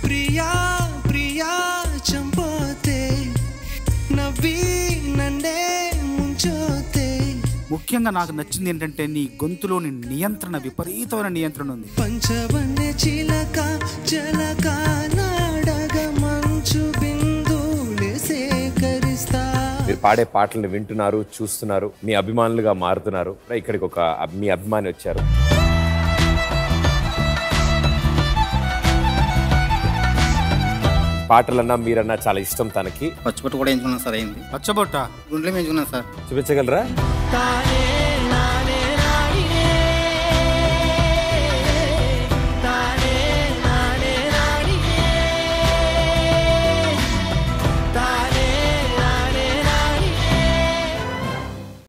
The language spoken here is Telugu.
ప్రియా ప్రియా చంపోతే నవ్వి నన్నే ముంచోతే ముఖ్యంగా నాకు నచ్చింది ఏంటంటే నీ గొంతులోని నియంత్రణ విపరీతమైన నియంత్రణ ఉంది పంచవన్నె చిలక జలక నాడగ మంచు బిందులే సేకరిస్తా మీరు పాడే పాటలను వింటున్నారు చూస్తున్నారు మీ అభిమానులుగా మారుతున్నారు ఇక్కడికి ఒక అబ్- మీ అభిమాని వచ్చారు పాటలన్నా మీరన్నా చాలా ఇష్టం తనకి పచ్చిపట్టు కూడా ఎంచుకున్నాను సార్ అయింది పచ్చబొట్ట గుండెలు ఎంచుకున్నాను సార్ చూపించగలరా తానే